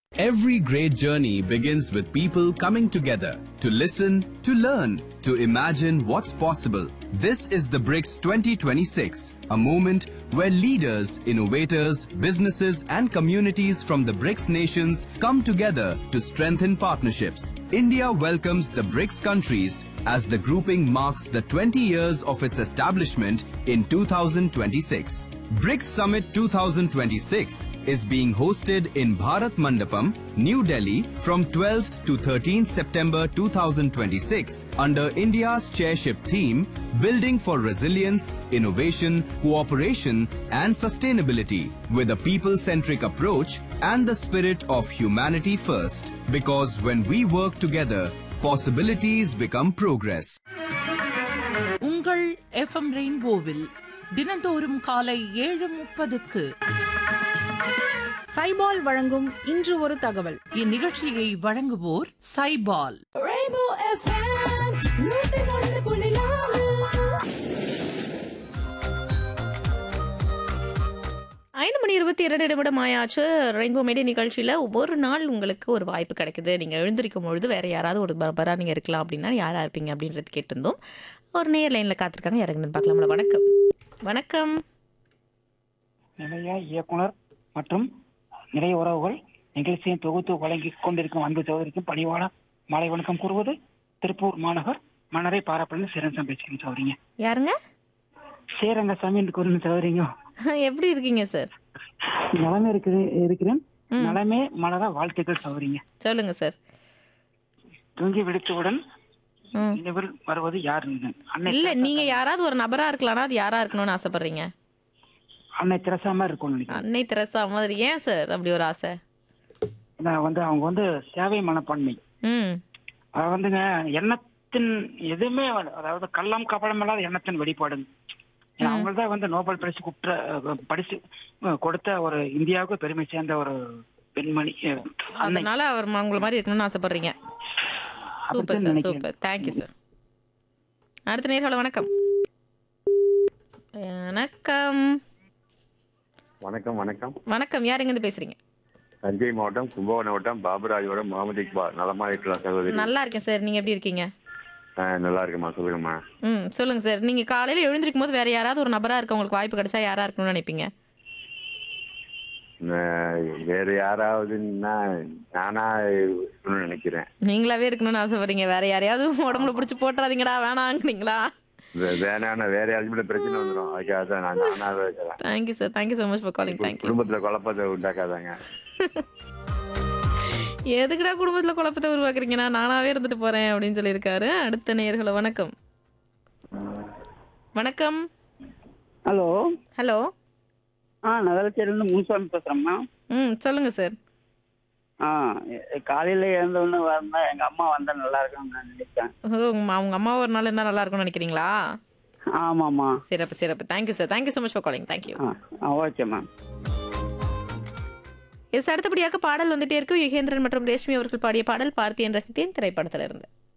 Every great journey begins with people coming together to listen, to learn, to imagine what's possible. This is the BRICS 2026, a moment where leaders, innovators, businesses, and communities from the BRICS nations come together to strengthen partnerships. India welcomes the BRICS countries as the grouping marks the 20 years of its establishment in 2026. BRICS Summit 2026 is being hosted in Bharat Mandapam, New Delhi from 12th to 13th September 2026 under India's chairship theme Building for Resilience, Innovation, Cooperation and Sustainability with a people-centric approach and the spirit of humanity first. Because when we work together, possibilities become progress. உங்கள் FM ரெயின்போவில் தினந்தோறும் காலை ஏழு முப்பதுக்கு சைபால் வழங்கும் இன்று ஒரு தகவல் இந்நிகழ்ச்சியை வழங்குவோர் சைபால் Rainbow FM, நூத்தி ஒன்று புள்ளி நாலு. ஐந்து மணி இருபத்தி இரண்டு நிமிடம் ஆயாச்சு ரெயின்போ மேடே நிகழ்ச்சியில் ஒவ்வொரு நாள் உங்களுக்கு ஒரு வாய்ப்பு கிடைக்குது நீங்கள் எழுந்திருக்கும் பொழுது வேற யாராவது ஒரு பரபரா நீங்கள் இருக்கலாம் அப்படின்னா யாரா இருப்பீங்க அப்படின்றது கேட்டிருந்தோம் ஒரு நேர் லைனில் காத்திருக்காங்க இறங்குதுன்னு பார்க்கலாம்ல வணக்கம் வணக்கம் நிலைய இயக்குனர் மற்றும் நிறைய உறவுகள் நிகழ்ச்சியின் தொகுத்து வழங்கிக் கொண்டிருக்கும் அன்பு சகோதரிக்கும் பணிவான மாலை வணக்கம் கூறுவது திருப்பூர் மாநகர் மன்னரை பாராப்பள்ளி சேரன் பேசுகிறேன் சௌரிங்க யாருங்க சேரங்க சாமி கூறுங்க சௌரிங்க எப்படி இருக்கீங்க சார் நலமே இருக்கிறேன் இருக்கிறேன் ம். நலமே மலர வாழ்த்துக்கள் சௌரிங்க சொல்லுங்க சார் தூங்கி விடுத்தவுடன் ம் நினைவில் வருவது யார் அன்னை இல்லை தெரசா- நீங்கள் யாராவது ஒரு நபரா இருக்கலாம்னா அது யாரா இருக்கணும்னு ஆசைப்படுறீங்க அன்னை திரசா மாதிரி இருக்கும்னு நினைக்கிறேன் அன்னை தெரசா மாதிரி ஏன் சார் அப்படி ஒரு ஆசை நான் வந்து அவங்க வந்து சேவை மனப்பான்மை ம் அது வந்துங்க எண்ணத்தின் எதுவுமே வந்து- அதாவது கள்ளம் கபடம் இல்லாத எண்ணத்தின் வெளிப்பாடுங்க அவங்க தான் வந்து நோபல் பரிசு குற்ற அஹ், பரிசு அஹ், கொடுத்த ஒரு இந்தியாவுக்கு பெருமை சேர்ந்த ஒரு பெண்மணி அஹ், அன்னை அதனால அவர் ம- உங்களை மாதிரி இருக்கணும்னு ஆசைப்படுறீங்க சூப்பர் அப்படித்தான் சார் நினைக்கிறேன். சூப்பர் தேங்க்யூ சார் அடுத்த நேர்கால வணக்கம் வணக்கம் வணக்கம் வணக்கம் வணக்கம் யார் எங்கேருந்து பேசுறீங்க தஞ்சை மாவட்டம் கும்பகோணம் மாவட்டம் பாபுராஜோட முகமது இக்பால் நலமா இருக்கலாம் சகோதரி நல்லா இருக்கேன் சார் நீங்க எப்படி இருக்கீங்க ஆ, நல்லா இருக்குமா சொல்லுங்கம்மா ம் சொல்லுங்க சார் நீங்க காலையில எழுந்திருக்கும் போது வேற யாராவது ஒரு நபரா இருக்க உங்களுக்கு வாய்ப்பு கிடைச்சா யாரா இருக்கணும்னு நினைப்பீங்க நான் வேற யாராவதுன்னா நானா இருக்கணும்னு நினைக்கிறேன் நீங்களாவே இருக்கணும்னு ஆசைப்படுறீங்க வேற யாரையாவது உடம்புல பிடிச்சி போட்டுறாதீங்கடா வேணாங்கிறீங்களா வே- வேணான்னா வேற யாருக்கும் பிரச்சனை வந்துடும் அதுக்காக தான் நான் நானாவே இருக்கிறேன் thank you sir thank you so much for calling thank you குடும்பத்துல குழப்பத்தை உண்டாக்காதாங்க எதுக்குடா குடும்பத்துல குழப்பத்தை உருவாக்குறீங்கன்னா நானாவே இருந்துட்டு போறேன் அப்படின்னு சொல்லியிருக்காரு அடுத்த நேயர்களை வணக்கம் வணக்கம் ஹலோ ஹலோ ஆ நகரத்திலிருந்து முன்சாமி பேசுறேம்மா ம் சொல்லுங்க சார் ஆ காலையில எழுந்த உடனே வரணும் எங்க அம்மா வந்தா நல்லா இருக்கும்னு நான் நினைச்சேன் ஓ உங்க அம்மா- உங்க அம்மா ஒரு நாள் இருந்தா நல்லா இருக்கும்னு நினைக்கிறீங்களா ஆமாம்மா சிறப்பு சிறப்பு thank you sir thank you so much for calling thank you ஆ ஆ ஓகே மேம் இது அடுத்தபடியாக பாடல் வந்துட்டே இருக்கு யுகேந்திரன் மற்றும் ரேஷ்மி அவர்கள் பாடிய பாடல் பார்த்தி என்ற ரசித்தேன் திரைப்படத்திலிருந்து